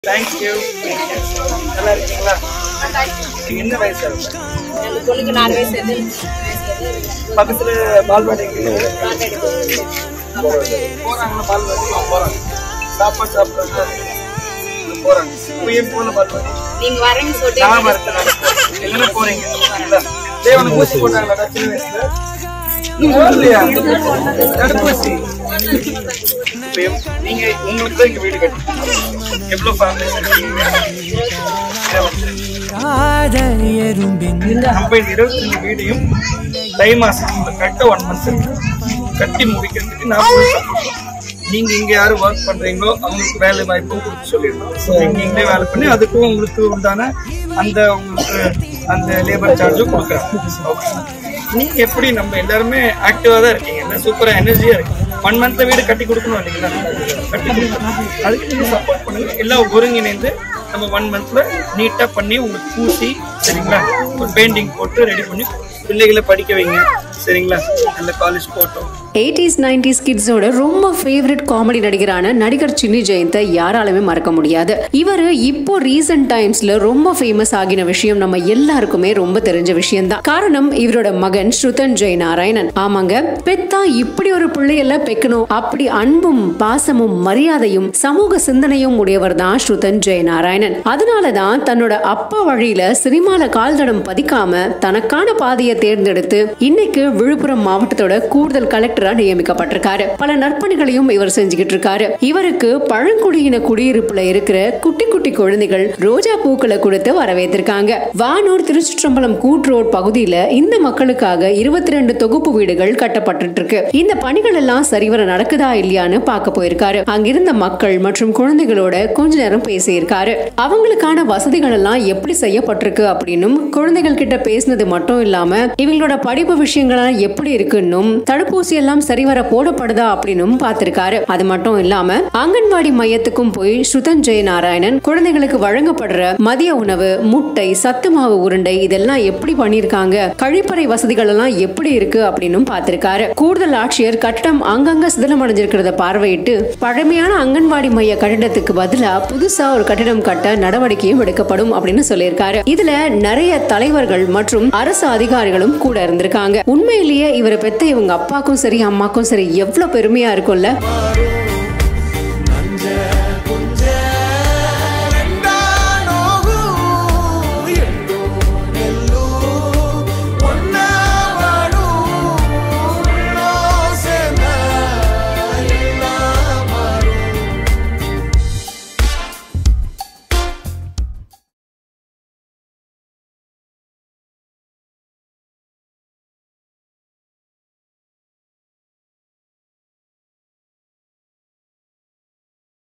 Thank you நல்லா இருக்கீங்களா நீங்க என்ன வயசு ஆகுது அந்த பொண்ணுக்கு நாலு வயசு எது பக்கத்துல பால்வாடி போறாங்களா பால்வாடி போறாங்க சாப்பாடு சாப்பிட்றாங்க போறாங்க இப்போ என் போன பால்வாடி நீங்க வரேன்னு சொல்லிட்டு நான் வரேன் நான் போறேன். எங்கன போறீங்க இல்ல தேவனுக்கு ஊசி போட்டாங்களா சின்ன வயசுல இல்லையா தடுப்பூசி இப்ப எவ்- நீங்க உங்களுக்கு தான் இங்க வீடு கட்டி எவ்வளவு ஃபேமிலி நம்ம இந்த இருபத்தி ரெண்டு வீடையும் தை மாசம் கரெக்டா ஒன் மந்த் கட்டி முடிக்கிறதுக்கு நான் full support. நீங்க இங்க யாரு ஒர்க் பண்றீங்களோ அவங்களுக்கு வேலை வாய்ப்பும் கொடுத்து சொல்லிடுறோம் ஸோ நீங்க இங்கே வேலை பண்ணி அதுக்கும் உங்களுக்கு உண்டான அந்த உங்களுக்கு அந்த லேபர் சார்ஜும் கொடுக்குறாங்க ஓகே நீங்க எப்படி நம்ம எல்லாருமே ஆக்டிவா தான் இருக்கீங்க இல்லை சூப்பரா எனர்ஜியா இருக்கு ஒன் மந்த்ல வீடு கட்டி கொடுக்கணும் இல்லைங்களா கட்டி கொடுக்கணும் அதுக்கு நீங்க சப்போர்ட் பண்ணுங்க எல்லாம் ஒருங்கிணைந்து நம்ம ஒன் மந்த்ல நீட்டா பண்ணி உங்களுக்கு பூசி சரிங்களா ஒரு பெயிண்டிங் போட்டு ரெடி பண்ணி பிள்ளைகளை படிக்க வைங்க சரிங்களா நல்ல காலேஜ் போட்டோம் எயிட்டிஸ் நைன்டிஸ் கிட்ஸோட ரொம்ப ஃபேவரட் காமெடி நடிகரான நடிகர் சின்னி ஜெயந்தை யாராலுமே மறக்க முடியாது இவர் இப்போ ரீசன்ட் டைம்ஸ்ல ரொம்ப ஃபேமஸ் ஆகின விஷயம் நம்ம எல்லாருக்குமே ரொம்ப தெரிஞ்ச விஷயம் தான் காரணம் இவரோட மகன் ஸ்ருதன் ஜெய் நாராயணன் ஆமாங்க பெத்தா இப்படி ஒரு பிள்ளையெல்லாம் பெக்கணும் அப்படி அன்பும் பாசமும் மரியாதையும் சமூக சிந்தனையும் உடையவர் தான் ஸ்ருதன் ஜெய் நாராயணன் அதனாலதான் தன்னோட அப்பா வழியில சினிமால கால் தடம் பதிக்காம தனக்கான பாதையை தேர்ந்தெடுத்து இன்னைக்கு விழுப்புரம் மாவட்டத்தோட கூடுதல் கலெக்டரா நியமிக்கப்பட்டிருக்காரு பல நற்பணிகளையும் இவர் செஞ்சுக்கிட்டு இருக்காரு இவருக்கு பழங்குடியின குடியிருப்புல இருக்கிற குட்டி குட்டி குழந்தைகள் ரோஜா பூக்களை கொடுத்து வரவேற்றிருக்காங்க வானூர் திருச்சிற்றம்பலம் கூட் ரோட் பகுதியில இந்த மக்களுக்காக இருபத்தி ரெண்டு தொகுப்பு வீடுகள் கட்டப்பட்டு இருக்கு இந்த பணிகள் எல்லாம் சரிவர நடக்குதா இல்லையான்னு பார்க்க போயிருக்காரு அங்கிருந்த மக்கள் மற்றும் குழந்தைகளோட கொஞ்ச நேரம் பேசியிருக்காரு அவங்களுக்கான வசதிகள் எல்லாம் எப்படி செய்யப்பட்டிருக்கு அப்படின்னும் குழந்தைகள் கிட்ட பேசினது மட்டும் இல்லாம இவங்களோட படிப்பு விஷயங்கள்லாம் எப்படி இருக்குன்னும் தடுப்பூசி எல்லாம் சரிவர போடப்படுதா அப்படின்னும் பார்த்திருக்காரு அது மட்டும் இல்லாம அங்கன்வாடி மையத்துக்கும் போய் ஸ்ருதன் ஜெய நாராயணன் குழந்தைகளுக்கு வழங்கப்படுற மதிய உணவு முட்டை சத்து மாவு உருண்டை இதெல்லாம் எப்படி பண்ணிருக்காங்க கழிப்பறை வசதிகள் எல்லாம் எப்படி இருக்கு அப்படின்னும் பார்த்திருக்காரு கூடுதல் ஆட்சியர் கட்டடம் அங்கங்க சிதிலமடைஞ்சிருக்கிறத பார்வையிட்டு பழமையான அங்கன்வாடி மைய கட்டிடத்துக்கு பதிலா புதுசா ஒரு கட்டிடம் கட்ட நடவடிக்கையும் எடுக்கப்படும் அப்படின்னு சொல்லியிருக்காரு இதுல நிறைய தலைவர்கள் மற்றும் அரசு அதிகாரிகளும் கூட இருந்திருக்காங்க உண்மையிலேயே இவரை பெத்த இவங்க அப்பாக்கும் சரி அம்மாக்கும் சரி எவ்வளவு பெருமையா இருக்கும்ல